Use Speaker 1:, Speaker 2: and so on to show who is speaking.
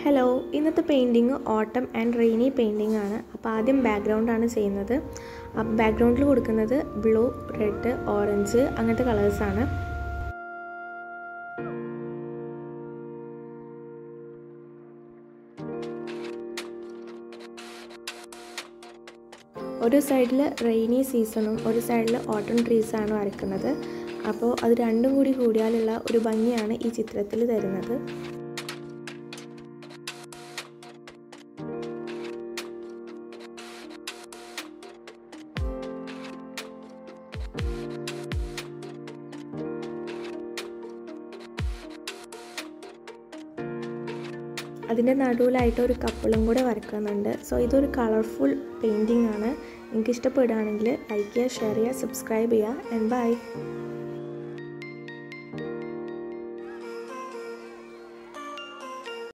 Speaker 1: hello ഇന്നത്തെ painting ഓട്ടം and rainy painting ആണ് അപ്പോൾ ആദ്യം ബാക്ക്ഗ്രൗണ്ടാണ് ചെയ്യുന്നത് ബാക്ക്ഗ്രൗണ്ടിൽ കൊടുക്കുന്നത് ബ്ലൂ റെഡ് ഓറഞ്ച് അങ്ങനത്തെ കളേഴ്സാണ് ഒരു സൈഡിൽ റെയിനി സീസണും ഒരു സൈഡിൽ ഓട്ടം ട്രീസാണ് വരയ്ക്കുന്നത് അപ്പോൾ അത് രണ്ടും കൂടി കൂടിയാലുള്ള ഒരു ഭംഗിയാണ് ഈ ചിത്രത്തിൽ തരുന്നത് അതിൻ്റെ നടുവിലായിട്ട് ഒരു കപ്പിളും കൂടെ വരക്കുന്നുണ്ട് സോ ഇതൊരു കളർഫുൾ പെയിൻറ്റിംഗ് ആണ് നിങ്ങൾക്ക് ഇഷ്ടപ്പെടുകയാണെങ്കിൽ ലൈക്ക് ചെയ്യുക ഷെയർ ചെയ്യുക സബ്സ്ക്രൈബ് ചെയ്യുക ആൻഡ് ബൈ